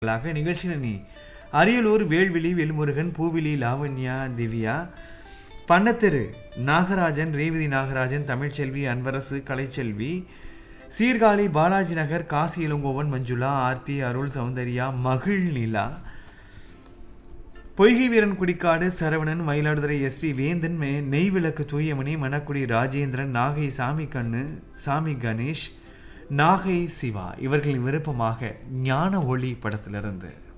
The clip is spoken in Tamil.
ாக நிகழ்ச்சியில் நீ அரியலூர் வேல்விழி வேல்முருகன் பூவிலி லாவண்யா திவ்யா பண்ணத்தெரு நாகராஜன் ரேவதி நாகராஜன் தமிழ்ச்செல்வி அன்பரசு கலைச்செல்வி சீர்காழி பாலாஜி நகர் காசி இளங்கோவன் மஞ்சுளா ஆர்த்தி அருள் சௌந்தர்யா மகிழ் நிலா பொய்கை வீரன் குடிக்காடு சரவணன் மயிலாடுதுறை எஸ்பி வேந்தன் மே நெய்விளக்கு தூயமணி மணக்குடி ராஜேந்திரன் நாகை சாமி கண்ணு சாமி கணேஷ் நாகை சிவா இவர்களின் விருப்பமாக ஞான ஒளி படத்திலிருந்து